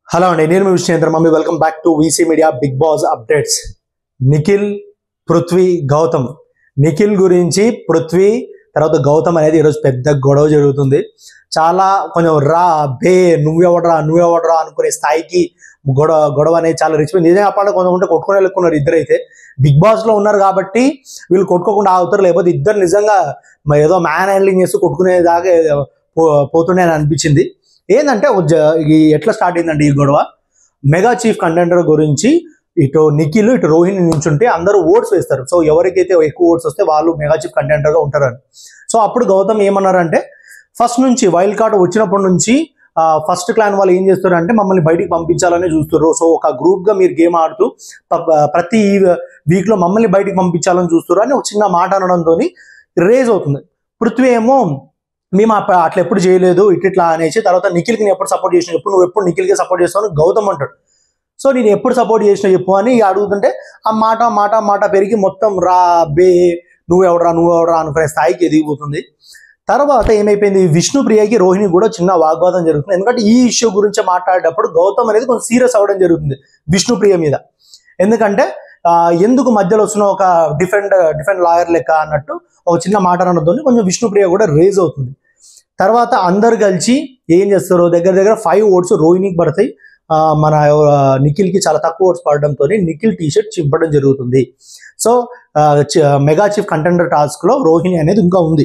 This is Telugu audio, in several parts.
హలో అండి నేను మీ Vishnendra mummy welcome back to VC media Bigg Boss updates Nikhil Prithvi Gautham Nikhil గురించి పృథ్వీ తర్వాత గౌతమ్ అనేది ఈరోజు పెద్ద గొడవ జరుగుతుంది చాలా కొంచెం రా బే నువ్వెవడరా నువ్వెవడరా అనుకునే స్థాయికి గొడవ గొడవ అనేది చాలా రిచ్ నిజంగా చెప్పాలంటే కొంచెం ఉంటే కొట్టుకునే లెక్కున్నారు ఇద్దరైతే బిగ్ బాస్ లో ఉన్నారు కాబట్టి వీళ్ళు కొట్టుకోకుండా ఆగుతారు లేకపోతే ఇద్దరు నిజంగా మ- ఏదో మ్యాన్ హ్యాండ్లింగ్ చేస్తూ కొట్టుకునేదాకా పో- పోతుండే అని అనిపించింది ఏంటంటే ఒక జ- ఈ ఎట్లా స్టార్ట్ అయిందండి ఈ గొడవ మెగా చీఫ్ కంటెండర్ గురించి ఇటు నిఖిల్ ఇటు రోహిణి నుంచుంటే అందరూ ఓట్స్ వేస్తారు సో ఎవరికైతే ఎక్కువ ఓట్స్ వస్తే వాళ్ళు మెగా చీఫ్ కంటెండర్ గా ఉంటారని సో అప్పుడు గౌతమ్ ఏమన్నారంటే ఫస్ట్ నుంచి వైల్డ్ కార్డ్ వచ్చినప్పటి నుంచి ఫస్ట్ క్లాన్ వాళ్ళు ఏం చేస్తారంటే మమ్మల్ని బయటికి పంపించాలని చూస్తారు సో ఒక గ్రూప్ గా మీరు గేమ్ ఆడుతూ ప- ప్రతి వీక్ లో మమ్మల్ని బయటికి పంపించాలని చూస్తారు అని ఒక చిన్న మాట అనడంతో రేజ్ అవుతుంది పృథ్వీ ఏమో మేము అప్ప- అట్లా ఎప్పుడు చేయలేదు ఇట్ ఇట్లా అనేసి తర్వాత నిఖిల్కి నేను ఎప్పుడు సపోర్ట్ చేసిన చెప్పు నువ్వు ఎప్పుడు నిఖిల్కి సపోర్ట్ చేస్తావు అని గౌతమ్ అంటాడు సో నేను ఎప్పుడు సపోర్ట్ చేసిన చెప్పు అని అడుగుతుంటే ఆ మాట మాట మాట పెరిగి మొత్తం రా బే నువ్వు ఎవడరా నువ్వు ఎవడరా అనుకునే స్థాయికి ఎదిగిపోతుంది తర్వాత ఏమైపోయింది విష్ణుప్రియకి రోహిణి కూడా చిన్న వాగ్వాదం జరుగుతుంది ఎందుకంటే ఈ ఇష్యూ గురించి మాట్లాడేటప్పుడు గౌతమ్ అనేది కొంచెం సీరియస్ అవ్వడం జరుగుతుంది విష్ణుప్రియ మీద ఎందుకంటే ఆ, ఎందుకు మధ్యలో వస్తున్న ఒక డిఫెండ్ డిఫెండ్ లాయర్ లెక్క అన్నట్టు ఒక చిన్న మాట అనడంతో కొంచెం విష్ణుప్రియ కూడా రేజ్ అవుతుంది తర్వాత అందరు కలిసి ఏం చేస్తారు దగ్గర దగ్గర ఫైవ్ ఓట్స్ రోహిణికి పడతాయి ఆ, మన ఆ, నిఖిల్కి చాలా తక్కువ ఓట్స్ పడడంతో నిఖిల్ టీ షర్ట్ చింపడం జరుగుతుంది సో ఆ, చ- మెగా చీఫ్ కంటెండర్ టాస్క్ లో రోహిణి అనేది ఇంకా ఉంది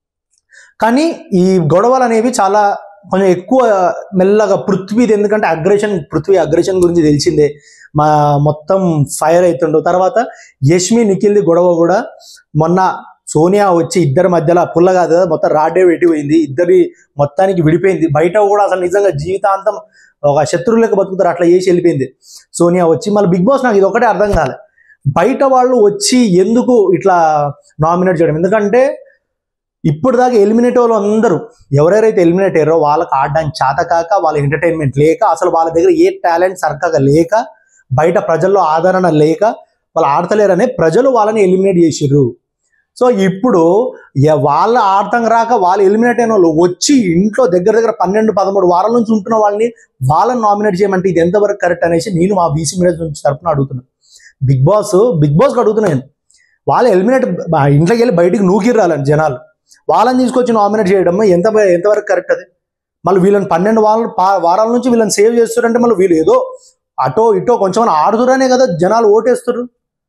కానీ ఈ గొడవలు అనేవి చాలా కొంచెం ఎక్కువ మెల్లగా పృథ్వీది ఎందుకంటే అగ్రెషన్ పృథ్వీ అగ్రెషన్ గురించి తెలిసిందే మా మొత్తం ఫైర్ అవుతుండు తర్వాత యష్మి నిఖిల్ది గొడవ కూడా మొన్న సోనియా వచ్చి ఇద్దరి మధ్యలో పుల్ల కాదు కదా మొత్తం రాడే పెట్టిపోయింది ఇద్దరి మొత్తానికి విడిపోయింది బయట కూడా అసలు నిజంగా జీవితాంతం ఒక శత్రువులకు బతుకుతారు అట్లా చేసి వెళ్ళిపోయింది సోనియా వచ్చి మళ్ళీ బిగ్ బాస్ నాకు ఇది ఒకటే అర్థం కాలే బయట వాళ్ళు వచ్చి ఎందుకు ఇట్లా నామినేట్ చేయడం ఎందుకంటే ఇప్పుడు దాకా ఎలిమినేట్ వాళ్ళు అందరూ ఎవరెవరైతే ఎలిమినేట్ అయ్యారో వాళ్ళకి ఆడడానికి చేత కాక వాళ్ళ ఎంటర్టైన్మెంట్ లేక అసలు వాళ్ళ దగ్గర ఏ టాలెంట్ సరిగ్గా లేక బయట ప్రజల్లో ఆదరణ లేక వాళ్ళు ఆడతలేరనే ప్రజలు వాళ్ళని ఎలిమినేట్ చేసిర్రు సో ఇప్పుడు ఎ- వాళ్ళ ఆడతం రాక వాళ్ళు ఎలిమినేట్ అయిన వాళ్ళు వచ్చి ఇంట్లో దగ్గర దగ్గర పన్నెండు పదమూడు వారాల నుంచి ఉంటున్న వాళ్ళని వాళ్ళని నామినేట్ చేయమంటే ఇది ఎంతవరకు కరెక్ట్ అనేసి నేను మా బీసీ మీడియా నుంచి తరపున అడుగుతున్నా బిగ్ బాస్ బిగ్ బాస్కి అడుగుతున్నాను వాళ్ళు ఎలిమినేట్ ఇంట్లోకి వెళ్ళి బయటికి నూకిర్రాలని జనాలు వాళ్ళని తీసుకొచ్చి నామినేట్ చేయడం ఎంత ఎంతవరకు కరెక్ట్ అది మళ్ళీ వీళ్ళని పన్నెండు వారాల పా- వారాల నుంచి వీళ్ళని సేవ్ చేస్తారంటే మళ్ళీ వీళ్ళు ఏదో అటో ఇటో కొంచెం ఆడుతురానే కదా జనాలు ఓటేస్తారు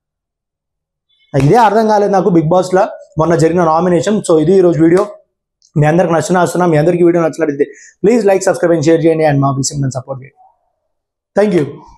ఇదే అర్థం కాలేదు నాకు బిగ్ బాస్ లా మొన్న జరిగిన నామినేషన్ సో ఇది ఈరోజు వీడియో మీ అందరికి నచ్చిన వస్తున్నా మీ అందరికి వీడియో నచ్చినట్లయితే please like subscribe and share చేయండి అండ్ మా విషయం సపోర్ట్ చేయండి థ్యాంక్ యూ